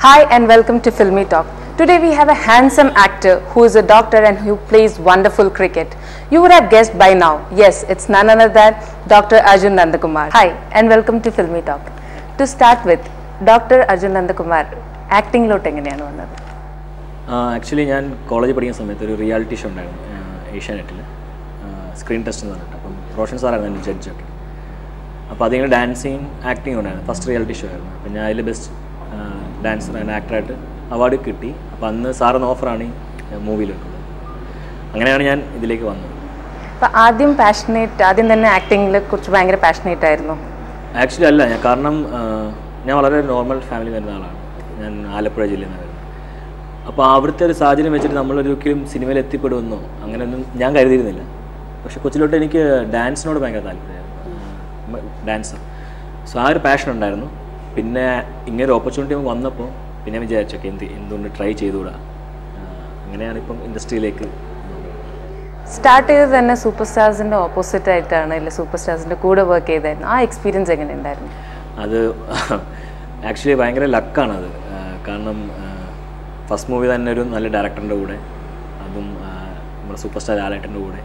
Hi and welcome to Filmy Talk. Today we have a handsome actor who is a doctor and who plays wonderful cricket. You would have guessed by now. Yes, it's none other than Dr. Arjun Nandakumar. Hi and welcome to Filmy Talk. To start with, Dr. Arjun Nandakumar, ആക്ടിങ്ങിലോട്ട് എങ്ങനെയാണ് വന്നത് actually ഞാൻ കോളേജിൽ പഠിക്കുന്ന സമയത്ത് ഒരു reality show ഉണ്ടായിരുന്നു ഏഷ്യാനെറ്റിൽ screen test എന്ന് പറഞ്ഞിട്ട് അപ്പം റോഷൻ സാറായിരുന്നു എൻ്റെ ജഡ്ജൊക്കെ അപ്പോൾ അതിങ്ങനെ ഡാൻസിങ് ആക്ടിങ് ഉണ്ടായിരുന്നു ഫസ്റ്റ് റിയാലിറ്റി ഷോ ആയിരുന്നു അപ്പം ഞാൻ അതിൽ ബെസ്റ്റ് ഡാൻസർ ആൻഡ് ആക്ടറായിട്ട് അവാർഡ് കിട്ടി അപ്പോൾ അന്ന് സാറിന് ഓഫറാണ് ഈ മൂവിയിലേക്കുള്ളത് അങ്ങനെയാണ് ഞാൻ ഇതിലേക്ക് വന്നത് അപ്പോൾ ആദ്യം പാഷനേറ്റ് ആദ്യം തന്നെ ആക്ടിങ്ങിനെ കുറിച്ച് ഭയങ്കര പാഷനേറ്റ് ആയിരുന്നു ആക്ച്വലി അല്ല ഞാൻ കാരണം ആ, ഞാൻ വളരെ നോർമൽ ഫാമിലി വരുന്ന ആളാണ് ഞാൻ ആലപ്പുഴ ജില്ലയിൽ നിന്ന് വരുന്നത് അപ്പോൾ അവിടുത്തെ ഒരു സാഹചര്യം വെച്ചിട്ട് നമ്മളൊരിക്കലും സിനിമയിൽ എത്തിപ്പെടുമെന്നോ അങ്ങനെയൊന്നും ഞാൻ കരുതിയിരുന്നില്ല പക്ഷെ കൊച്ചിലോട്ട് എനിക്ക് ഡാൻസിനോട് ഭയങ്കര താല്പര്യമായിരുന്നു ഡാൻസർ സോ ആ ഒരു പാഷൻ ഉണ്ടായിരുന്നു പിന്നെ ഇങ്ങനെ ഒരു ഓപ്പർച്യൂണിറ്റി വന്നപ്പോൾ പിന്നെ വിചാരിച്ചൊക്കെ എന്ത് എന്തുകൊണ്ട് ട്രൈ ചെയ്തുകൂടാ ആ, അങ്ങനെയാണ് ഇപ്പം ഇൻഡസ്ട്രിയിലേക്ക് സ്റ്റാർട്ട് ചെയ്തത് തന്നെ സൂപ്പർ സ്റ്റാർസിൻ്റെ ഓപ്പോസിറ്റ് ആയിട്ടാണ് അല്ലെ സൂപ്പർ സ്റ്റാർസിൻ്റെ കൂടെ വർക്ക് ചെയ്തായിരുന്നു ആ എക്സ്പീരിയൻസ് എങ്ങനെ ഉണ്ടായിരുന്നു അത് ആക്ച്വലി ഭയങ്കര ലക്കാണത് കാരണം ഫസ്റ്റ് മൂവി തന്നെ ഒരു നല്ല ഡയറക്ടറിൻ്റെ കൂടെ അതും ആ, നമ്മുടെ സൂപ്പർ സ്റ്റാർ ലാലേട്ടൻ്റെ കൂടെ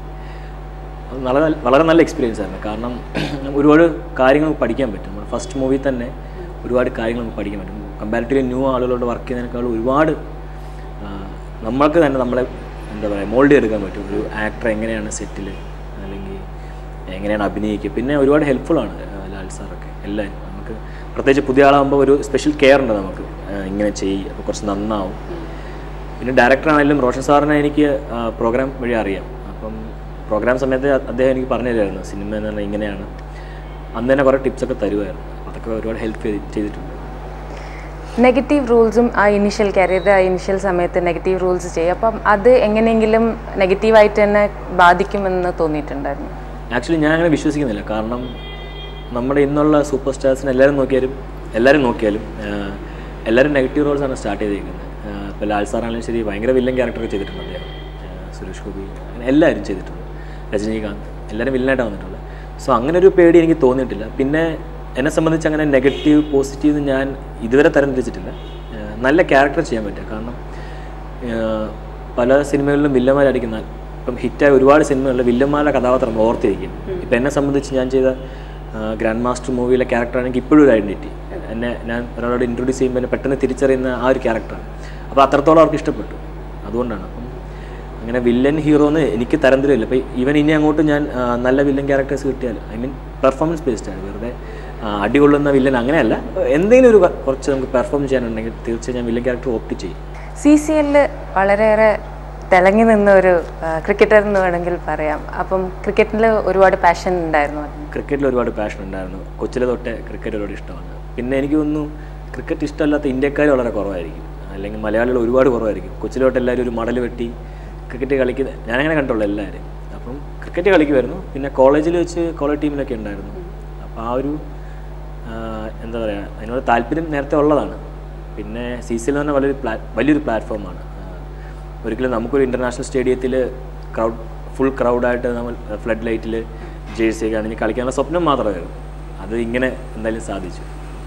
അത് വളരെ നല്ല- വളരെ നല്ല എക്സ്പീരിയൻസ് ആയിരുന്നു കാരണം ഒരുപാട് കാര്യങ്ങൾ നമുക്ക് പഠിക്കാൻ പറ്റും നമ്മുടെ ഫസ്റ്റ് മൂവി തന്നെ ഒരുപാട് കാര്യങ്ങൾ നമുക്ക് പഠിക്കാൻ പറ്റും കമ്പാരിറ്റീവ്ലി ന്യൂ ആളുകളോട് വർക്ക് ചെയ്യുന്നതിനേക്കാൾ ഒരുപാട് ആ, നമ്മൾക്ക് തന്നെ നമ്മളെ എന്താ പറയുക മോൾഡ് ചെയ്തെടുക്കാൻ പറ്റും ഒരു ആക്ടർ എങ്ങനെയാണ് സെറ്റിൽ അല്ലെങ്കിൽ എങ്ങനെയാണ് അഭിനയിക്കുക പിന്നെ ഒരുപാട് ഹെൽപ്ഫുള്ളാണ് ലാൽ സാറൊക്കെ എല്ലാവരും നമുക്ക് പ്രത്യേകിച്ച് പുതിയ ആളാകുമ്പോൾ ഒരു സ്പെഷ്യൽ കെയർ ഉണ്ട് നമുക്ക് ആ, ഇങ്ങനെ ചെയ്യും അപ്പോൾ കുറച്ച് നന്നാവും പിന്നെ ഡയറക്ടറാണെങ്കിലും റോഷൻ സാറിനെ എനിക്ക് പ്രോഗ്രാം വഴി അറിയാം അപ്പം പ്രോഗ്രാം സമയത്ത് അ- അദ്ദേഹം എനിക്ക് പറഞ്ഞു തരുമായിരുന്നു സിനിമ എന്ന് പറഞ്ഞാൽ ഇങ്ങനെയാണ് അന്ന് തന്നെ കുറേ ടിപ്സൊക്കെ തരുമായിരുന്നു അതൊക്കെ ഒരുപാട് ഹെൽപ്പ് ചെയ്തിട്ടുണ്ട് നെഗറ്റീവ് റൂൾസും ആ ഇനിഷ്യൽ കരിയറിൻ്റെ ആ ഇനിഷ്യൽ സമയത്ത് നെഗറ്റീവ് റൂൾസ് ചെയ്യും അപ്പം അത് എങ്ങനെയെങ്കിലും നെഗറ്റീവായിട്ട് തന്നെ ബാധിക്കുമെന്ന് തോന്നിയിട്ടുണ്ടായിരുന്നു ആക്ച്വലി ഞാൻ അങ്ങനെ വിശ്വസിക്കുന്നില്ല കാരണം നമ്മുടെ ഇന്നുള്ള സൂപ്പർ സ്റ്റാർസിനെ എല്ലാവരും നോക്കിയാലും എല്ലാവരും നോക്കിയാലും ആഹ്, എല്ലാവരും നെഗറ്റീവ് റോൾസാണ് സ്റ്റാർട്ട് ചെയ്തിരിക്കുന്നത് ഇപ്പോൾ ലാൽ സാറാണെങ്കിലും ശരി ഭയങ്കര വില്ലൻ ക്യാരക്ടറൊക്കെ ചെയ്തിട്ടുണ്ട് അദ്ദേഹം ആഹ്, സുരേഷ് ഗോപി അങ്ങനെ എല്ലാവരും ചെയ്തിട്ടുണ്ട് രജനീകാന്ത് എല്ലാവരും വില്ലനായിട്ടാണ് വന്നിട്ടുള്ളത് സോ അങ്ങനെ ഒരു പേടി എനിക്ക് തോന്നിയിട്ടില്ല പിന്നെ എന്നെ സംബന്ധിച്ച് അങ്ങനെ നെഗറ്റീവ് പോസിറ്റീവ് എന്ന് ഞാൻ ഇതുവരെ തരംതിരിച്ചിട്ടില്ല ആഹ്, നല്ല ക്യാരക്ടർ ചെയ്യാൻ പറ്റുക കാരണം ആഹ്, പല സിനിമകളിലും വില്ലന്മാരടിക്കുന്ന ഇപ്പം ഹിറ്റായ ഒരുപാട് സിനിമകളിൽ വില്ലന്മാരുടെ കഥാപാത്രം നമ്മൾ ഓർത്തിരിക്കും ഇപ്പം എന്നെ സംബന്ധിച്ച് ഞാൻ ചെയ്ത ഗ്രാൻഡ് മാസ്റ്റർ മൂവിയിലെ ക്യാരക്ടറാണ് എനിക്ക് ഇപ്പോഴും ഒരു ഐഡൻറ്റിറ്റി എന്നെ ഞാൻ ഒരാളോട് ഇൻട്രൊഡ്യൂസ് ചെയ്യുമ്പോൾ എന്നെ പെട്ടെന്ന് തിരിച്ചറിയുന്ന ആ ഒരു ക്യാരക്ടറാണ് അപ്പോൾ അത്രത്തോളം അവർക്ക് ഇഷ്ടപ്പെട്ടു അതുകൊണ്ടാണ് അപ്പം അങ്ങനെ വില്ലൻ ഹീറോ എന്ന് എനിക്ക് തരംതിരമില്ല അപ്പോൾ ഈവൻ ഇനി അങ്ങോട്ട് ഞാൻ ആ, നല്ല വില്ലൻ ക്യാരക്ടേഴ്സ് കിട്ടിയാൽ ഐ മീൻ പെർഫോമൻസ് ബേസ്ഡ് ആണ് വെറുതെ ആ, അടികൊള്ളുന്ന വില്ലൻ അങ്ങനെയല്ല എന്തെങ്കിലും ഒരു കുറച്ച് നമുക്ക് പെർഫോം ചെയ്യാനുണ്ടെങ്കിൽ തീർച്ചയായും ഞാൻ വില്ലൻ ക്യാരക്ടർ ഓപ്റ്റ് ചെയ്യും സി സി എല്ലിൽ വളരെയേറെ തിളങ്ങി നിന്ന ഒരു ക്രിക്കറ്റർ എന്ന് വേണമെങ്കിൽ പറയാം അപ്പം ക്രിക്കറ്റിൽ ഒരുപാട് പാഷൻ ഉണ്ടായിരുന്നു അതിന്. ക്രിക്കറ്റിൽ ഒരുപാട് പാഷൻ ഉണ്ടായിരുന്നു കൊച്ചിലെ തൊട്ടേ ക്രിക്കറ്റ് ഒരുപാട് ഇഷ്ടമാണ് പിന്നെ എനിക്ക് തോന്നുന്നു ക്രിക്കറ്റ് ഇഷ്ടമല്ലാത്ത ഇന്ത്യക്കാർ വളരെ കുറവായിരിക്കും അല്ലെങ്കിൽ മലയാളികൾ ഒരുപാട് കുറവായിരിക്കും കൊച്ചിലെ തൊട്ട് എല്ലാവരും ഒരു മടൽ വെട്ടി ക്രിക്കറ്റ് കളിക്കുന്ന ഞാനങ്ങനെ കണ്ടുള്ളൂ എല്ലാവരും അപ്പം ക്രിക്കറ്റ് കളിക്കുമായിരുന്നു പിന്നെ കോളേജിൽ വെച്ച് കോളേജ് ടീമിലൊക്കെ ഉണ്ടായിരുന്നു അപ്പോൾ ആ ഒരു ആ, എന്താ പറയുക അതിനോട് താല്പര്യം നേരത്തെ ഉള്ളതാണ് പിന്നെ സി സിയിൽ തന്നെ വലിയൊരു പ്ലാ വലിയൊരു പ്ലാറ്റ്ഫോമാണ് ഒരിക്കലും നമുക്കൊരു ഇൻ്റർനാഷണൽ സ്റ്റേഡിയത്തിൽ ക്രൗഡ് ഫുൾ ക്രൗഡായിട്ട് നമ്മൾ ഫ്ലഡ് ലൈറ്റിൽ ജേഴ്സി ഒക്കെ അണിഞ്ഞ് കളിക്കാനുള്ള സ്വപ്നം മാത്രമായിരുന്നു അത് ഇങ്ങനെ എന്തായാലും സാധിച്ചു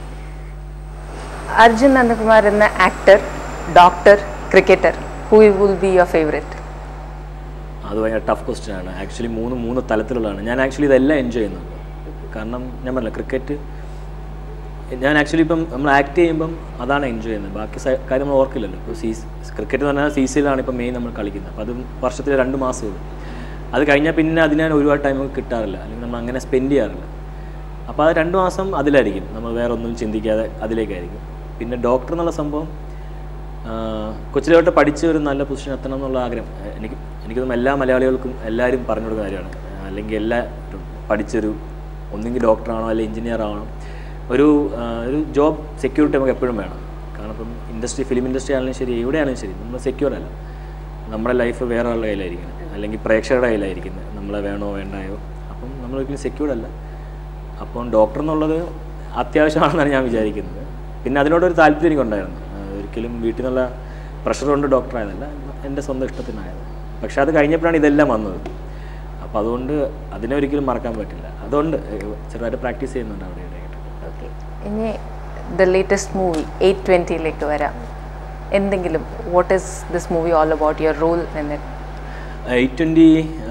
അർജുൻ നന്ദകുമാർ എന്ന actor doctor cricketer who will be your favourite അത് ഭയങ്കര ടഫ് ക്വസ്റ്റ്യൻ ആണ് ആക്ച്വലി മൂന്ന് മൂന്ന് തലത്തിലുള്ളതാണ് ഞാൻ ആക്ച്വലി ഇതെല്ലാം എൻജോയ് ചെയ്യുന്നുണ്ട് കാരണം ഞാൻ പറഞ്ഞില്ല ക്രിക്കറ്റ് ഞാൻ ആക്ച്വലി ഇപ്പം നമ്മൾ ആക്ട് ചെയ്യുമ്പം അതാണ് എൻജോയ് ചെയ്യുന്നത് ബാക്കി സ- കാര്യം നമ്മൾ ഓർക്കില്ലല്ലോ ഇപ്പോൾ സീ ക്രിക്കറ്റ് എന്ന് പറഞ്ഞാൽ സി സിയിലാണ് ഇപ്പം മെയിൻ നമ്മൾ കളിക്കുന്നത് അപ്പോൾ അതും വർഷത്തിൽ രണ്ട് മാസമേ ഉള്ളൂ അത് കഴിഞ്ഞാൽ പിന്നെ അതിന് ഒരുപാട് ടൈം നമുക്ക് കിട്ടാറില്ല അല്ലെങ്കിൽ നമ്മൾ അങ്ങനെ സ്പെൻഡ് ചെയ്യാറില്ല അപ്പോൾ അത് രണ്ട് മാസം അതിലായിരിക്കും നമ്മൾ വേറെ ഒന്നും ചിന്തിക്കാതെ അതിലേക്കായിരിക്കും പിന്നെ ഡോക്ടർ എന്നുള്ള സംഭവം കൊച്ചിലെ തൊട്ട് പഠിച്ച് ഒരു നല്ല പൊസിഷൻ എത്തണം എന്നുള്ള ആഗ്രഹം ഏഹ് എനിക്ക് എനിക്ക് തോന്നുന്നു എല്ലാ മലയാളികൾക്കും എല്ലാവരും പറഞ്ഞു കൊടുക്കുന്ന കാര്യമാണ് ഏഹ് അല്ലെങ്കിൽ എല്ലാ പഠിച്ചൊരു ഒന്നെങ്കിൽ ഡോക്ടറാണോ അല്ലെങ്കിൽ എഞ്ചിനീയർ ആവണം ഒരു ആഹ് ഒരു ജോബ് സെക്യൂരിറ്റി നമുക്ക് എപ്പോഴും വേണം കാരണം ഇപ്പം ഇൻഡസ്ട്രി ഫിലിം ഇൻഡസ്ട്രി ആണെങ്കിലും ശരി എവിടെയാണെങ്കിലും ശരി നമ്മൾ സെക്യൂർ അല്ല നമ്മുടെ ലൈഫ് വേറെ ആളുടെ കയ്യിലായിരിക്കുന്നത് അല്ലെങ്കിൽ പ്രേക്ഷകരുടെ കയ്യിലായിരിക്കുന്നത് നമ്മളെ വേണോ വേണ്ടായോ അപ്പം നമ്മൾ ഒരിക്കലും സെക്യൂർഡ് അല്ല അപ്പം ഡോക്ടർ എന്നുള്ളത് അത്യാവശ്യമാണെന്നാണ് ഞാൻ വിചാരിക്കുന്നത് പിന്നെ അതിനോടൊരു താല്പര്യം എനിക്കുണ്ടായിരുന്നു ആ, ഒരിക്കലും വീട്ടിൽ നിന്നുള്ള പ്രഷർ കൊണ്ട് ഡോക്ടർ ആയതല്ല എൻ്റെ സ്വന്തം ഇഷ്ടത്തിനായത് പക്ഷെ അത് കഴിഞ്ഞപ്പോഴാണ് ഇതെല്ലാം വന്നത് അപ്പോൾ അതുകൊണ്ട് അതിനെ ഒരിക്കലും മറക്കാൻ പറ്റില്ല അതുകൊണ്ട് ഏഹ്, ചെറുതായിട്ട് പ്രാക്ടീസ് ചെയ്യുന്നുണ്ട് അവിടെ ഇവിടെയായിട്ട് ഓക്കെ ഇനി ദ ലേറ്റസ്റ്റ് മൂവി എയ്റ്റ് ട്വൻറ്റിയിലേക്ക് വരാം എന്തെങ്കിലും what is this movie all about your role എന്ന് എയ്റ്റ് ട്വൻറ്റി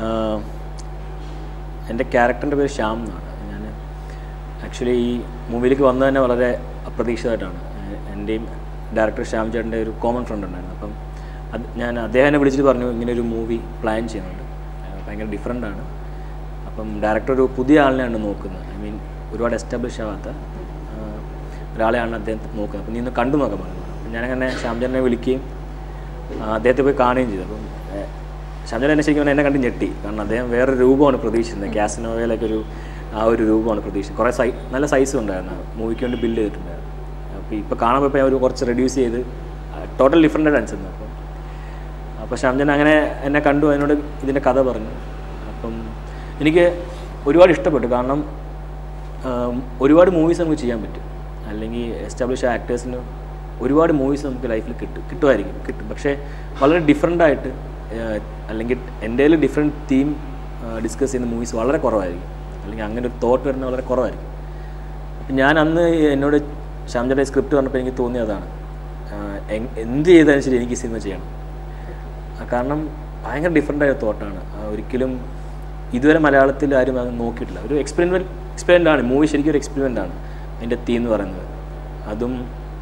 എൻ്റെ ക്യാരക്ടറിൻ്റെ പേര് ശ്യാം എന്നാണ് ഞാൻ ആക്ച്വലി ഈ മൂവിയിലേക്ക് വന്നത് തന്നെ വളരെ അപ്രതീക്ഷിതമായിട്ടാണ് ഏഹ് എൻ്റെയും ഡയറക്ടർ ശ്യാം ചേട്ടൻ്റെ ഒരു കോമൺ ഫ്രണ്ട് ഉണ്ടായിരുന്നു അപ്പം അത് ഞാൻ അദ്ദേഹത്തിനെ വിളിച്ചിട്ട് പറഞ്ഞു ഇങ്ങനെ ഒരു മൂവി പ്ലാൻ ചെയ്യുന്നുണ്ട് ഏഹ് ഭയങ്കര ഡിഫറെൻ്റ് ആണ് അപ്പം ഡയറക്ടർ ഒരു പുതിയ ആളിനെയാണ് നോക്കുന്നത് ഐ മീൻ ഒരുപാട് എസ്റ്റാബ്ലിഷ് ആവാത്ത ആഹ് ഒരാളെയാണ് അദ്ദേഹം നോക്കുന്നത് അപ്പം നീ ഒന്ന് കണ്ടു നോക്കാൻ പറഞ്ഞു അപ്പം ഞാനങ്ങനെ ശ്യാം ചേട്ടനെ വിളിക്കുകയും ആ, അദ്ദേഹത്തെ പോയി കാണുകയും ചെയ്തു അപ്പം ഏഹ്, ഷാജാൻ എന്നെ ശരിക്കും പറഞ്ഞാൽ എന്നെ കണ്ട് ഞെട്ടി കാരണം അദ്ദേഹം വേറൊരു രൂപമാണ് പ്രതീക്ഷിച്ചത് ക്യാസിനോവയിലൊക്കെ ഒരു ആ ഒരു രൂപമാണ് പ്രതീക്ഷിച്ചത് കുറേ സൈ നല്ല സൈസും ഉണ്ടായിരുന്നു മൂവിക്ക് വേണ്ടി ബിൽഡ് ചെയ്തിട്ടുണ്ടായിരുന്നു അപ്പോൾ ഇപ്പോൾ കാണാൻ പോയപ്പോൾ അവർ കുറച്ച് റെഡ്യൂസ് ചെയ്ത് ടോട്ടൽ ഡിഫറെൻ്റ് അനുസരിച്ച് അപ്പം അപ്പോൾ ഷാംജൻ അങ്ങനെ എന്നെ കണ്ടു അതിനോട് ഇതിൻ്റെ കഥ പറഞ്ഞു അപ്പം എനിക്ക് ഒരുപാട് ഇഷ്ടപ്പെട്ടു കാരണം ആം, ഒരുപാട് മൂവീസ് നമുക്ക് ചെയ്യാൻ പറ്റും അല്ലെങ്കിൽ എസ്റ്റാബ്ലിഷ് ആക്ടേഴ്സിന് ഒരുപാട് മൂവീസ് നമുക്ക് ലൈഫിൽ കിട്ടും കിട്ടുമായിരിക്കും കിട്ടും പക്ഷേ വളരെ ഡിഫറെൻ്റ് ആയിട്ട് ആഹ്, അല്ലെങ്കിൽ എൻ്റെ ഡിഫറെൻറ്റ് തീം ഡിസ്കസ് ചെയ്യുന്ന മൂവീസ് വളരെ കുറവായിരിക്കും അല്ലെങ്കിൽ അങ്ങനെ ഒരു തോട്ട് വരുന്നത് വളരെ കുറവായിരിക്കും അപ്പം ഞാൻ അന്ന് എന്നോട് ശ്യാംജയുടെ സ്ക്രിപ്റ്റ് പറഞ്ഞപ്പോൾ എനിക്ക് തോന്നിയതാണ് ആഹ്, എങ്- എന്ത് ചെയ്താലും ശരി എനിക്ക് ഈ സിനിമ ചെയ്യണം ആ, കാരണം ഭയങ്കര ഡിഫറെൻ്റ് ആയ തോട്ടാണ് ഒരിക്കലും ഇതുവരെ മലയാളത്തിൽ ആരും അത് നോക്കിയിട്ടില്ല ഒരു എക്സ്പെരിമെൻ്റ് എക്സ്പെരിമെൻ്റ് ആണ് മൂവി ശരിക്കും ഒരു എക്സ്പെരിമെൻ്റ് ആണ് അതിൻ്റെ തീം എന്ന് പറയുന്നത് അതും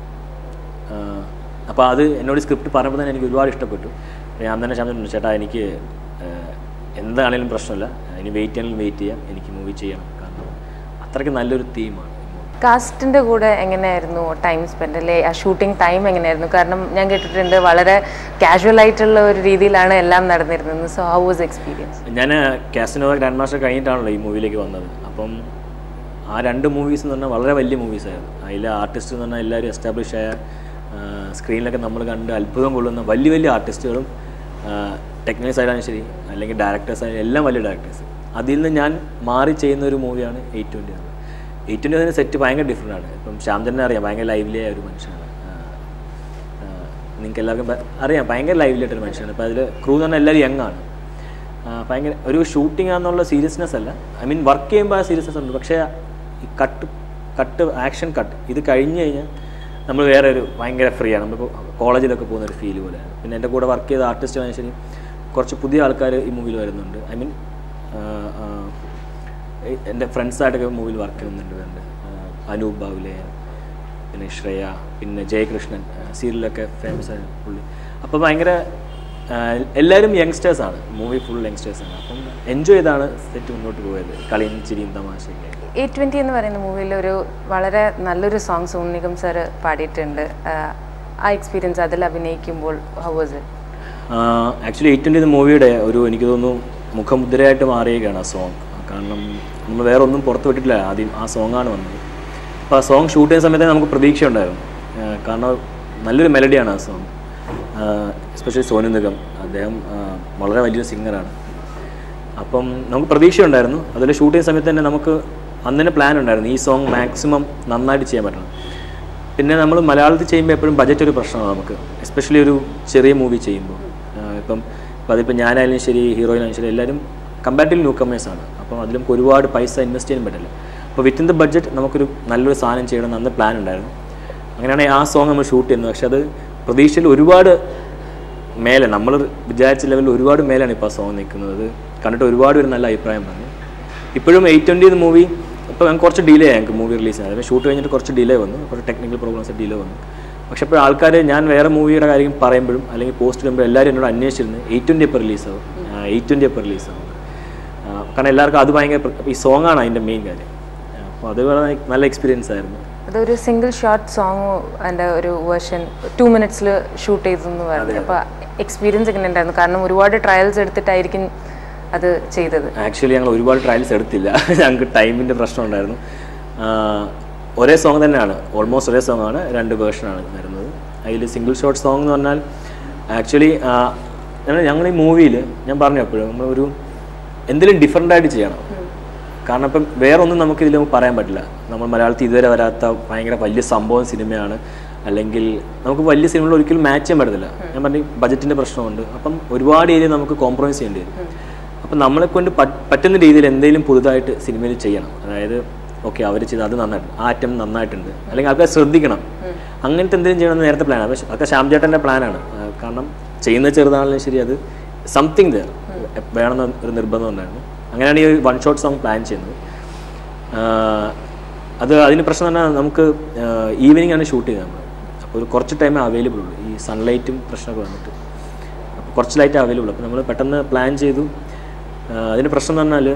അപ്പോൾ അത് എന്നോട് സ്ക്രിപ്റ്റ് പറഞ്ഞപ്പോൾ തന്നെ എനിക്ക് ഒരുപാട് ഇഷ്ടപ്പെട്ടു ഞാൻ തന്നെ ചന്ദ്രൻ ചേട്ടാ എനിക്ക് ആ, എന്താണേലും പ്രശ്നമില്ല ഇനി വെയിറ്റ് ചെയ്യണമെങ്കിലും വെയിറ്റ് ചെയ്യാം എനിക്ക് മൂവി ചെയ്യണം കാരണം അത്രയ്ക്ക് നല്ലൊരു തീമാണ് കാസ്റ്റിൻ്റെ കൂടെ എങ്ങനെയായിരുന്നു ടൈം സ്പെൻഡ് അല്ലെ ആ ഷൂട്ടിംഗ് ടൈം എങ്ങനെയായിരുന്നു കാരണം ഞാൻ കേട്ടിട്ടുണ്ട് വളരെ കാഷ്വൽ ആയിട്ടുള്ള ഒരു രീതിയിലാണ് എല്ലാം നടന്നിരുന്നത് സോ ഹൗ വാസ് എക്സ്പീരിയൻസ് ഞാൻ കാസിനോവ ഗ്രാൻഡ് മാസ്റ്റർ കഴിഞ്ഞിട്ടാണല്ലോ ഈ മൂവിയിലേക്ക് വന്നത് അപ്പം ആ രണ്ട് മൂവീസ് എന്ന് പറഞ്ഞാൽ വളരെ വലിയ മൂവീസായിരുന്നു അതിലെ ആർട്ടിസ്റ്റ് എന്ന് പറഞ്ഞാൽ എല്ലാവരും എസ്റ്റാബ്ലിഷ് ആയ സ്ക്രീനിലൊക്കെ നമ്മൾ കണ്ട് അത്ഭുതം കൊള്ളുന്ന വലിയ വലിയ ആർട്ടിസ്റ്റുകളും ടെക്നിക്കൽ സൈഡാണ് ശരി അല്ലെങ്കിൽ ഡയറക്ടേഴ്സ് ആയാലും എല്ലാം വലിയ ഡയറക്ടേഴ്സ് അതിൽ നിന്ന് ഞാൻ മാറി ചെയ്യുന്ന ഒരു മൂവിയാണ് എയ്റ്റ് ട്വൻറ്റി എയ്റ്റ് ട്വൻറ്റി അതിന് സെറ്റ് ഭയങ്കര ഡിഫറെൻ്റ് ആണ് ഇപ്പം ശ്യാംചന്ദ്രനെ അറിയാം ഭയങ്കര ലൈവ്ലി ആയ ഒരു മനുഷ്യനാണ് ആ, നിങ്ങൾക്ക് എല്ലാവർക്കും ഭ- അറിയാം ഭയങ്കര ലൈവ്ലി ആയിട്ടൊരു മനുഷ്യനാണ് അപ്പോൾ അതിൽ ക്രൂ എന്ന് പറഞ്ഞാൽ എല്ലാവരും യങ് ആണ് ആ, ഭയങ്കര ഒരു ഷൂട്ടിംഗ് ആണെന്നുള്ള സീരിയസ്നെസ് അല്ല ഐ മീൻ വർക്ക് ചെയ്യുമ്പോൾ ആ സീരിയസ്നെസ് ഉണ്ട് പക്ഷേ ഈ കട്ട് കട്ട് ആക്ഷൻ കട്ട് ഇത് കഴിഞ്ഞ് കഴിഞ്ഞാൽ നമ്മൾ വേറെ ഒരു ഭയങ്കര ഫ്രീ ആണ് നമ്മളിപ്പോൾ കോളേജിലൊക്കെ പോകുന്ന ഒരു ഫീൽ പോലെയാണ് പിന്നെ എൻ്റെ കൂടെ വർക്ക് ചെയ്ത ആർട്ടിസ്റ്റ് ശരി കുറച്ച് പുതിയ ആൾക്കാർ ഈ മൂവിയിൽ വരുന്നുണ്ട് ഐ മീൻ എൻ്റെ ഫ്രണ്ട്സായിട്ടൊക്കെ മൂവിയിൽ വർക്ക് ചെയ്യുന്നുണ്ട് വരുന്നുണ്ട് അനൂപ് ബാവുലെ പിന്നെ ശ്രേയ പിന്നെ ജയകൃഷ്ണൻ സീരിയലൊക്കെ ഫേമസ് ആയ പുള്ളി അപ്പോൾ ഭയങ്കര ആ, എല്ലാവരും യങ്സ്റ്റേഴ്സാണ് മൂവി ഫുൾ യങ്സ്റ്റേഴ്സാണ് അപ്പം എൻജോയ് ചെയ്താണ് സെറ്റ് മുന്നോട്ട് പോയത് കളിയും ചിരിയും തമാശയൊക്കെ എയ്റ്റ് ട്വൻറ്റി എന്ന് പറയുന്ന മൂവിയിൽ ഒരു വളരെ നല്ലൊരു സോങ് സോൺ നിഗം സാർ പാടിയിട്ടുണ്ട് ആ, ആ എക്സ്പീരിയൻസ് അതിൽ അഭിനയിക്കുമ്പോൾ how was it actually eight twenty മൂവിയുടെ ഒരു എനിക്ക് തോന്നുന്നു മുഖമുദ്രയായിട്ട് മാറിയേക്കാണ് ആ സോങ് കാരണം നമ്മൾ വേറെ ഒന്നും പുറത്ത് വിട്ടിട്ടില്ല ആദ്യം ആ സോങ്ങാണ് വന്നത് അപ്പോൾ ആ സോങ് ഷൂട്ട് ചെയ്യുന്ന സമയത്ത് നമുക്ക് പ്രതീക്ഷ ഉണ്ടായിരുന്നു ആ, കാരണം നല്ലൊരു മെലഡിയാണ് ആ സോങ് എസ്പെഷ്യലി സോനു നിഗം അദ്ദേഹം ആ, വളരെ വലിയൊരു സിംഗറാണ് അപ്പം നമുക്ക് പ്രതീക്ഷയുണ്ടായിരുന്നു അതിൽ ഷൂട്ട് ചെയ്യുന്ന സമയത്ത് തന്നെ നമുക്ക് അന്ന് തന്നെ പ്ലാൻ ഉണ്ടായിരുന്നു ഈ സോങ് മാക്സിമം നന്നായിട്ട് ചെയ്യാൻ പറ്റണം പിന്നെ നമ്മൾ മലയാളത്തിൽ ചെയ്യുമ്പോൾ എപ്പോഴും ബജറ്റ് ഒരു പ്രശ്നമാണ് നമുക്ക് എസ്പെഷ്യലി ഒരു ചെറിയ മൂവി ചെയ്യുമ്പോൾ ആഹ് ഇപ്പം ഇപ്പം അതിപ്പോൾ ഞാനായാലും ശരി ഹീറോയിനായാലും ശരി എല്ലാവരും കമ്പാരിറ്റീവ് ന്യൂ കമേഴ്സാണ് അപ്പം അതിൽ നമുക്ക് ഒരുപാട് പൈസ ഇൻവെസ്റ്റ് ചെയ്യാൻ പറ്റില്ല അപ്പോൾ വിത്തിൻ ദ ബഡ്ജറ്റ് നമുക്കൊരു നല്ലൊരു സാധനം ചെയ്യണം എന്ന് അന്ന് പ്ലാൻ ഉണ്ടായിരുന്നു അങ്ങനെയാണെങ്കിൽ ആ സോങ് നമ്മൾ ഷൂട്ട് ചെയ്യുന്നത് പക്ഷെ അത് പ്രതീക്ഷയിൽ ഒരുപാട് മേലെ നമ്മൾ വിചാരിച്ച ലെവലിൽ ഒരുപാട് മേലാണ് ഇപ്പോൾ ആ സോങ് നിൽക്കുന്നത് അത് കണ്ടിട്ട് ഒരുപാട് പേര് നല്ല അഭിപ്രായം പറഞ്ഞു ഇപ്പോഴും എയ്റ്റ് ട്വൻറ്റി മൂവി ഇപ്പോൾ ഞങ്ങൾക്ക് കുറച്ച് ഡിലേ ആയി ഞങ്ങൾക്ക് മൂവി റിലീസ് ആയത് ഷൂട്ട് കഴിഞ്ഞിട്ട് കുറച്ച് ഡിലേ വന്നു കുറച്ച് ടെക്നിക്കൽ പ്രോബ്ലംസ് ഡിലേ വന്നു പക്ഷേ ഇപ്പോൾ ആൾക്കാർ ഞാൻ വേറെ മൂവിയുടെ കാര്യം പറയുമ്പോഴും അല്ലെങ്കിൽ പോസ്റ്റ് ഇടുമ്പോഴും എല്ലാവരും എന്നോട് അന്വേഷിച്ചിരുന്നു എയ്റ്റ് ട്വൻറ്റി എപ്പോൾ റിലീസാവും എയ്റ്റ് ട്വൻറ്റി എപ്പോൾ റിലീസാവും കാരണം എല്ലാവർക്കും അത് ഭയങ്കര പ്ര- ഈ സോങ്ങാണ് അതിൻ്റെ മെയിൻ കാര്യം അപ്പോൾ അത് വളരെ നല്ല എക്സ്പീരിയൻസ് ആയിരുന്നു അതൊരു സിംഗിൾ ഷോട്ട് സോങ് അതിൻ്റെ ഒരു വേർഷൻ ടു മിനിറ്റ്സിൽ ഷൂട്ട് ചെയ്തു എന്ന് പറഞ്ഞു അപ്പോൾ എക്സ്പീരിയൻസ് എങ്ങനെ ഉണ്ടായിരുന്നു കാരണം ഒരുപാട് ട്രയൽസ് എടുത്തിട്ടായിരിക്കും അത് ചെയ്തത് ആക്ച്വലി ഞങ്ങൾ ഒരുപാട് ട്രയൽസ് എടുത്തില്ല ഞങ്ങൾക്ക് ടൈമിൻ്റെ പ്രശ്നം ഉണ്ടായിരുന്നു ആഹ് ഒരേ സോങ് തന്നെയാണ് ഓൾമോസ്റ്റ് ഒരേ സോങ് ആണ് രണ്ട് വേർഷനാണ് വരുന്നത് അതിൽ സിംഗിൾ ഷോട്ട് സോങ് എന്ന് പറഞ്ഞാൽ ആക്ച്വലി ഞങ്ങൾ ഈ മൂവിയിൽ ഞാൻ പറഞ്ഞു എപ്പോഴും നമ്മളൊരു എന്തെങ്കിലും ഡിഫറെൻ്റ് ആയിട്ട് ചെയ്യണം കാരണം ഇപ്പം വേറെ ഒന്നും നമുക്ക് ഇതിൽ പറയാൻ പറ്റില്ല നമ്മൾ മലയാളത്തിൽ ഇതുവരെ വരാത്ത ഭയങ്കര വലിയ സംഭവം സിനിമയാണ് അല്ലെങ്കിൽ നമുക്ക് വലിയ സിനിമകൾ ഒരിക്കലും മാച്ച് ചെയ്യാൻ പറ്റത്തില്ല ഞാൻ പറഞ്ഞു ബജറ്റിൻ്റെ പ്രശ്നമുണ്ട് അപ്പം ഒരുപാട് ഏരിയ നമുക്ക് കോംപ്രമൈസ് ചെയ്യേണ്ടി വരും അപ്പം നമ്മളെ കൊണ്ട് പറ്റ്- പറ്റുന്ന രീതിയിൽ എന്തെങ്കിലും പുതുതായിട്ട് സിനിമയിൽ ചെയ്യണം അതായത് ഓക്കെ അവർ ചെയ്ത് അത് നന്നായിട്ട് ആ അറ്റം നന്നായിട്ടുണ്ട് അല്ലെങ്കിൽ ആൾക്കാർ ശ്രദ്ധിക്കണം അങ്ങനത്തെ എന്തെങ്കിലും ചെയ്യണമെന്ന് നേരത്തെ പ്ലാനാണ് പക്ഷേ അതൊക്കെ ശ്യാം ചേട്ടൻ്റെ പ്ലാനാണ് കാരണം ചെയ്യുന്നത് ചെറുതാണെങ്കിലും ശരി അത് സംതിങ് ദർ വേണമെന്ന് ഒരു നിർബന്ധം ഉണ്ടായിരുന്നു അങ്ങനെയാണ് ഈ വൺ ഷോട്ട് സോങ് പ്ലാൻ ചെയ്യുന്നത് ആഹ് അത് അതിന് പ്രശ്നം തന്നെ നമുക്ക് ഈവനിങ് ആണ് ഷൂട്ട് ചെയ്തത് നമ്മൾ അപ്പോൾ ഒരു കുറച്ച് ടൈമേ അവൈലബിൾ ഉള്ളൂ ഈ സൺലൈറ്റും പ്രശ്നമൊക്കെ വന്നിട്ട് അപ്പോൾ കുറച്ച് ലൈറ്റ് അവൈലബിൾ അപ്പോൾ നമ്മൾ പെട്ടെന്ന് പ്ലാൻ ചെയ്തു ആഹ് അതിന് പ്രശ്നം എന്ന് പറഞ്ഞാൽ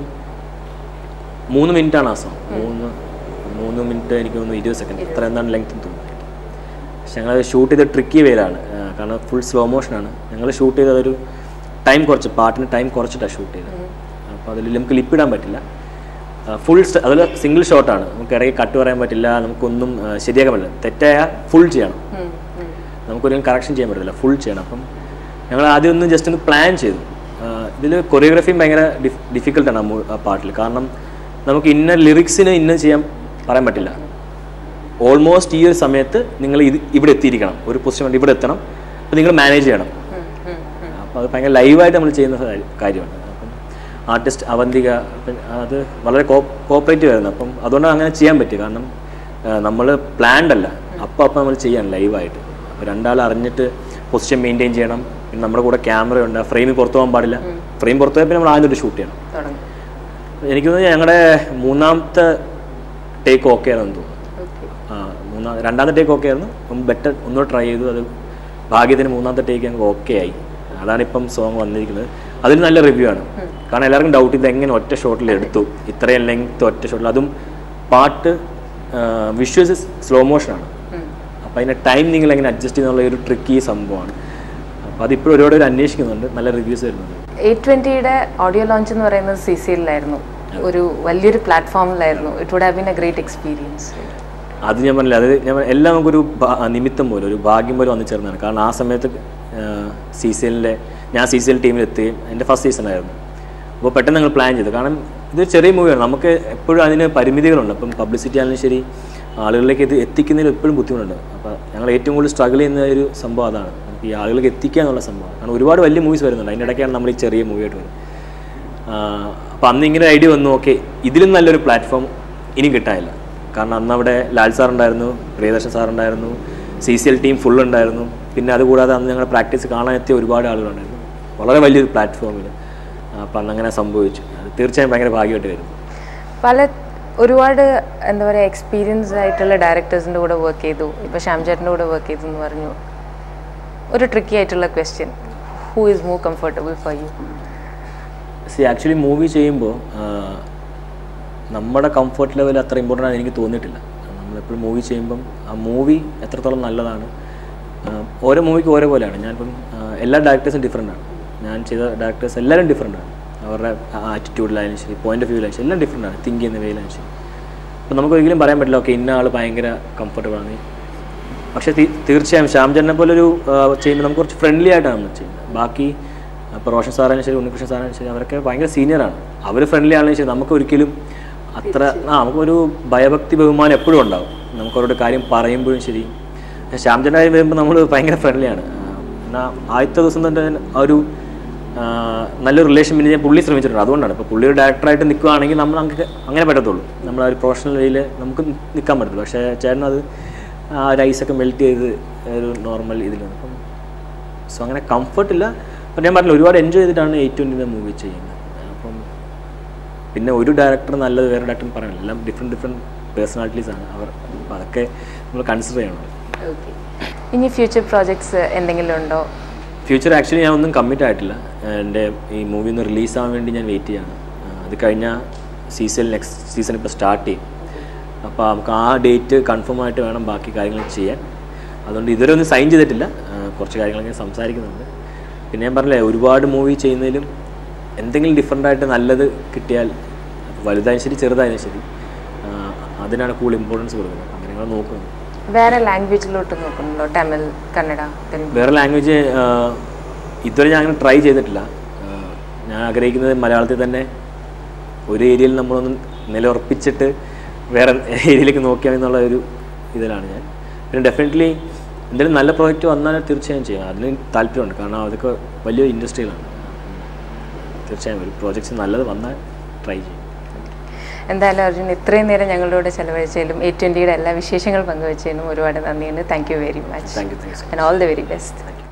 മൂന്ന് മിനിറ്റാണ് ആ സോങ് മൂന്ന് മൂന്ന് മിനിറ്റ് എനിക്ക് തോന്നുന്നു ഇരുപത് സെക്കൻഡ് ഇത്ര എന്താണ് ലെങ്ത് തോന്നുന്നു പക്ഷെ ഞങ്ങൾ ഷൂട്ട് ചെയ്ത ട്രിക്കി വേലാണ് കാരണം ഫുൾ സ്ലോ മോഷനാണ് ഞങ്ങൾ ഷൂട്ട് ചെയ്തതൊരു ടൈം കുറച്ച് പാട്ടിന് ടൈം കുറച്ചിട്ടാണ് ഷൂട്ട് ചെയ്തത് അപ്പോൾ അതിൽ നമുക്ക് ലിപ്പിടാൻ പറ്റില്ല ഫുൾ അതിൽ സിംഗിൾ ഷോട്ടാണ് നമുക്ക് ഇടയ്ക്ക് കട്ട് പറയാൻ പറ്റില്ല നമുക്കൊന്നും ആ, ശരിയാക്കാൻ പറ്റില്ല തെറ്റായ ഫുൾ ചെയ്യണം നമുക്കൊരിക്കലും കറക്ഷൻ ചെയ്യാൻ പറ്റില്ല ഫുൾ ചെയ്യണം അപ്പം ഞങ്ങൾ ആദ്യം ഒന്ന് ജസ്റ്റ് ഒന്ന് പ്ലാൻ ചെയ്തു ഇതിൽ കൊറിയോഗ്രഫിയും ഭയങ്കര ഡിഫിക്കൽട്ടാണ് ആ മൂ- ആ പാട്ടിൽ കാരണം നമുക്ക് ഇന്ന ലിറിക്സിന് ഇന്ന ചെയ്യാൻ പറയാൻ പറ്റില്ല ഓൾമോസ്റ്റ് ഈ ഒരു സമയത്ത് നിങ്ങൾ ഇത് ഇവിടെ എത്തിയിരിക്കണം ഒരു പൊസിഷൻ ഇവിടെ എത്തണം അപ്പോൾ നിങ്ങൾ മാനേജ് ചെയ്യണം അപ്പോൾ അത് ഭയങ്കര ലൈവായിട്ട് നമ്മൾ ചെയ്യുന്ന കാര്യം- കാര്യമാണ് അപ്പം ആർട്ടിസ്റ്റ് അവന്തിക അപ്പം അത് വളരെ കോ കോപ്പറേറ്റീവ് ആയിരുന്നു അപ്പം അതുകൊണ്ടാണ് അങ്ങനെ ചെയ്യാൻ പറ്റി കാരണം നമ്മൾ പ്ലാൻഡ് അല്ല അപ്പം അപ്പം നമ്മൾ ചെയ്യണം ലൈവായിട്ട് അപ്പോൾ രണ്ടാൾ അറിഞ്ഞിട്ട് പൊസിഷൻ മെയിൻറ്റെയിൻ ചെയ്യണം പിന്നെ നമ്മുടെ കൂടെ ക്യാമറ ഉണ്ട് ഫ്രെയിമിൽ പുറത്തു പോകാൻ പാടില്ല ഫ്രെയിം പുറത്തു പോയാൽ പിന്നെ നമ്മൾ ആദ്യം ഷൂട്ട് ചെയ്യണം തുടങ്ങും എനിക്ക് തോന്നുന്നു ഞങ്ങളുടെ മൂന്നാമത്തെ ടേക്ക് ഓക്കെ ആണെന്ന് തോന്നുന്നു ഓക്കെ ആ, മൂന്നാ രണ്ടാമത്തെ ടേക്ക് ഓക്കെ ആയിരുന്നു അപ്പം ബെറ്റർ ഒന്നുകൂടെ ട്രൈ ചെയ്തു അത് ഭാഗ്യത്തിന് മൂന്നാമത്തെ ടേക്ക് ഞങ്ങൾക്ക് ഓക്കെ ആയി അതാണ് ഇപ്പം സോങ് വന്നിരിക്കുന്നത് അതിൽ നല്ല റിവ്യൂ ആണ് കാരണം എല്ലാവർക്കും ഡൗട്ട് ഇത് എങ്ങനെ ഒറ്റ ഷോട്ടിൽ എടുത്തു ഇത്രയും ലെങ്ത് ഒറ്റ ഷോട്ടിൽ അതും പാട്ട് വിഷ്വൽസ് സ്ലോ മോഷനാണ് അപ്പോൾ അതിൻ്റെ ടൈം നിങ്ങൾ എങ്ങനെ അഡ്ജസ്റ്റ് ചെയ്യുന്നുള്ള ഒരു ട്രിക്കി സംഭവമാണ് അപ്പോൾ അതിപ്പോഴും ഒരുപാട് പേര് അന്വേഷിക്കുന്നുണ്ട് നല്ല റിവ്യൂസ് വരുന്നുണ്ട് എയ്റ്റ് ട്വന്റിയുടെ ഓഡിയോ ലോഞ്ച് എന്ന് പറയുന്നത് സി സിയിലായിരുന്നു ഒരു വലിയൊരു പ്ലാറ്റ്ഫോമിലായിരുന്നു it would have been a great experience അത് ഞാൻ പറഞ്ഞില്ല അത് ഞാൻ പറഞ്ഞ- എല്ലാം നമുക്കൊരു ഭാ- നിമിത്തം പോലെ ഒരു ഭാഗ്യം പോലെ വന്നു ചേർന്നതാണ് കാരണം ആ സമയത്ത് സി സി എല്ലിൻ്റെ ഞാൻ സി സി എൽ ടീമിലെത്തുകയും എൻ്റെ ഫസ്റ്റ് സീസൺ ആയിരുന്നു അപ്പോൾ പെട്ടെന്ന് ഞങ്ങൾ പ്ലാൻ ചെയ്തു കാരണം ഇത് ചെറിയ മൂവിയാണ് നമുക്ക് എപ്പോഴും അതിന് പരിമിതികളുണ്ട് അപ്പം പബ്ലിസിറ്റി ആണെങ്കിലും ശരി ആളുകളിലേക്ക് ഇത് എത്തിക്കുന്നതിൽ എപ്പോഴും ബുദ്ധിമുട്ടുണ്ട് അപ്പോൾ ഞങ്ങൾ ഏറ്റവും കൂടുതൽ സ്ട്രഗിൾ ചെയ്യുന്ന ഒരു സംഭവം അതാണ് നമുക്ക് ഈ ആളുകളിലേക്ക് എത്തിക്കുക എന്നുള്ള സംഭവം കാരണം ഒരുപാട് വലിയ മൂവീസ് വരുന്നുണ്ട് അതിൻ്റെ ഇടയ്ക്കാണ് നമ്മൾ ഈ ചെറിയ മൂവിയായിട്ട് വരുന്നത് അപ്പോൾ അന്ന് ഇങ്ങനെ ഐഡിയ വന്നു ഓക്കെ ഇതിലും നല്ലൊരു പ്ലാറ്റ്ഫോം ഇനി കിട്ടാനില്ല കാരണം അന്ന് അവിടെ ലാൽ സാർ ഉണ്ടായിരുന്നു പ്രിയദർശൻ സാർ ഉണ്ടായിരുന്നു C C L team full ഉണ്ടായിരുന്നു പിന്നെ അതുകൂടാതെ അന്ന് ഞങ്ങളുടെ പ്രാക്ടീസ് കാണാൻ എത്തിയ ഒരുപാട് ആളുകളുണ്ടായിരുന്നു വളരെ വലിയൊരു പ്ലാറ്റ്ഫോമിൽ അപ്പം അന്ന് അങ്ങനെ സംഭവിച്ചു അത് തീർച്ചയായും ഭയങ്കര ഭാഗ്യമായിട്ട് വരും പല ഒരുപാട് എന്താ പറയുക എക്സ്പീരിയൻസ് ആയിട്ടുള്ള ഡയറക്ടേഴ്സിൻ്റെ കൂടെ വർക്ക് ചെയ്തു ഇപ്പോൾ ശ്യാംചേട്ടൻ്റെ കൂടെ വർക്ക് ചെയ്തു എന്ന് പറഞ്ഞു ഒരു ട്രിക്കി ആയിട്ടുള്ള question who is more comfortable for you see actually movie ചെയ്യുമ്പോൾ നമ്മുടെ കംഫർട്ട് ലെവൽ അത്ര ഇമ്പോർട്ടൻ്റ് ആണ് എനിക്ക് തോന്നിയിട്ടില്ല നമ്മളെപ്പോഴും മൂവി ചെയ്യുമ്പം ആ മൂവി എത്രത്തോളം നല്ലതാണ് ആ, ഓരോ മൂവിക്ക് ഓരോ പോലെയാണ് ഞാനിപ്പം ആ, എല്ലാ ഡയറക്ടേഴ്സും ഡിഫറെൻ്റ് ആണ് ഞാൻ ചെയ്ത ഡയറക്ടേഴ്സ് എല്ലാവരും ഡിഫറെൻ്റ് ആണ് അവരുടെ ആറ്റിറ്റ്യൂഡിലായാലും ശരി പോയിന്റ് ഓഫ് വ്യൂലായാലും ശരി എല്ലാം ഡിഫറെൻ്റ് ആണ് തിങ്ക് ചെയ്യുന്ന വേയിലായാലും ശരി അപ്പം നമുക്ക് ഒരിക്കലും പറയാൻ പറ്റില്ല ഓക്കെ ഇന്ന ആൾ ഭയങ്കര കംഫർട്ടബിൾ ആണ് പക്ഷേ തീ- തീർച്ചയായും ശ്യാംചന്ദ്രനെ പോലൊരു ആ, ചെയ്യുമ്പോൾ നമുക്ക് കുറച്ച് ഫ്രണ്ട്ലി ആയിട്ടാണ് നമ്മൾ ചെയ്യുന്നത് ബാക്കി ഇപ്പോൾ റോഷൻ സാറായാലും ശരി ഉണ്ണികൃഷ്ണൻ സാറായാലും ശരി അവരൊക്കെ ഭയങ്കര സീനിയറാണ് അവർ ഫ്രണ്ട്ലി ആണെങ്കിലും ശരി നമുക്ക് ഒരിക്കലും അത്ര ആ നമുക്കൊരു ഭയഭക്തി ബഹുമാനം എപ്പോഴും ഉണ്ടാവും നമുക്ക് അവരോട് കാര്യം പറയുമ്പോഴും ശരി പക്ഷേ ശ്യാംചന്ദ്രനായി വരുമ്പോൾ നമ്മൾ ഭയങ്കര ഫ്രണ്ട്ലിയാണ് എന്നാൽ ആദ്യത്തെ ദിവസം തന്നെ ആ ഒരു ആ, നല്ലൊരു റിലേഷൻ പിന്നെ ഞാൻ പുള്ളി ശ്രമിച്ചിട്ടുണ്ട് അതുകൊണ്ടാണ് ഇപ്പോൾ പുള്ളി ഒരു ഡയറക്ടറായിട്ട് നിൽക്കുകയാണെങ്കിൽ നമ്മൾ നമുക്ക് അങ്ങനെ പറ്റത്തുള്ളൂ നമ്മൾ ആ ഒരു പ്രൊഫഷണൽ വഴിയിൽ നമുക്ക് നിൽക്കാൻ പറ്റത്തുള്ളൂ പക്ഷേ ചേട്ടൻ അത് ആ ഒരു ഐസൊക്കെ മെൽറ്റ് ചെയ്ത് ഒരു നോർമൽ ഇതിലാണ് അപ്പം സോ അങ്ങനെ കംഫർട്ടില്ല അപ്പം ഞാൻ പറഞ്ഞില്ല ഒരുപാട് എൻജോയ് ചെയ്തിട്ടാണ് എയ്റ്റ് ട്വൻറ്റിൻ്റെ മൂവി ചെയ്യുന്നത് അപ്പം പിന്നെ ഒരു ഡയറക്ടർ നല്ലത് വേറെ ഡയറക്ടർ പറയണം എല്ലാം ഡിഫറെൻറ്റ് ഡിഫറെൻറ്റ് പേഴ്സണാലിറ്റീസ് ആണ് അവർ അപ്പോൾ അതൊക്കെ നമ്മൾ കൺസിഡർ ചെയ്യണം ഓക്കെ ഇനി ഫ്യൂച്ചർ പ്രോജക്ട്സ് എന്തെങ്കിലും ഉണ്ടോ ഫ്യൂച്ചർ ആക്ച്വലി ഞാൻ ഒന്നും കമ്മിറ്റ് ആയിട്ടില്ല എൻ്റെ ഈ മൂവി ഒന്ന് റിലീസ് ആവാൻ വേണ്ടി ഞാൻ വെയിറ്റ് ചെയ്യാണ് ആ, അത് കഴിഞ്ഞാൽ സീസൺ നെക്സ്റ്റ് സീസൺ ഇപ്പോൾ സ്റ്റാർട്ട് ചെയ്യും അപ്പോൾ നമുക്ക് ആ ഡേറ്റ് കൺഫേം ആയിട്ട് വേണം ബാക്കി കാര്യങ്ങൾ ചെയ്യാൻ അതുകൊണ്ട് ഇതുവരെ ഒന്നും സൈൻ ചെയ്തിട്ടില്ല ആ, കുറച്ച് കാര്യങ്ങളൊക്കെ സംസാരിക്കുന്നുണ്ട് പിന്നെ ഞാൻ പറഞ്ഞില്ലേ ഒരുപാട് മൂവി ചെയ്യുന്നതിലും എന്തെങ്കിലും ഡിഫറെൻ്റ് ആയിട്ട് നല്ലത് കിട്ടിയാൽ വലുതായാലും ശരി ചെറുതായാലും ശരി ആ, അതിനാണ് കൂടുതൽ ഇമ്പോർട്ടൻസ് കൊടുക്കുന്നത് അങ്ങനെ ഞങ്ങൾ നോക്കുന്നത് വേറെ ലാംഗ്വേജിലോട്ട് നോക്കുന്നുണ്ടോ തമിഴ് കന്നഡ തെലുങ്ക് വേറെ ലാംഗ്വേജ് ഇതുവരെ ഞാൻ അങ്ങനെ ട്രൈ ചെയ്തിട്ടില്ല ആ, ഞാൻ ആഗ്രഹിക്കുന്നത് മലയാളത്തിൽ തന്നെ ഒരു ഏരിയയിൽ നമ്മളൊന്ന് നിലയുറപ്പിച്ചിട്ട് വേറെ ഏരിയയിലേക്ക് നോക്കിയാൽ എന്നുള്ള ഒരു ഇതിലാണ് ഞാൻ പിന്നെ ഡെഫിനറ്റ്ലി എന്തെങ്കിലും നല്ല പ്രോജക്റ്റ് വന്നാൽ തീർച്ചയായും ചെയ്യാം അതിന് താല്പര്യമുണ്ട് കാരണം അതൊക്കെ വലിയ ഇൻഡസ്ട്രിയിലാണ് തീർച്ചയായും ഒരു പ്രോജക്ട്സ് നല്ലത് വന്നാൽ ട്രൈ ചെയ്യും എന്തായാലും അർജുൻ ഇത്രയും നേരം ഞങ്ങളുടെ കൂടെ ചെലവഴിച്ചതിലും എ ട്വൻറ്റിയുടെ എല്ലാ വിശേഷങ്ങൾ പങ്കുവച്ചതിനും ഒരുപാട് നന്ദിയുണ്ട് thank you very much thank you thank you and all the very best thank U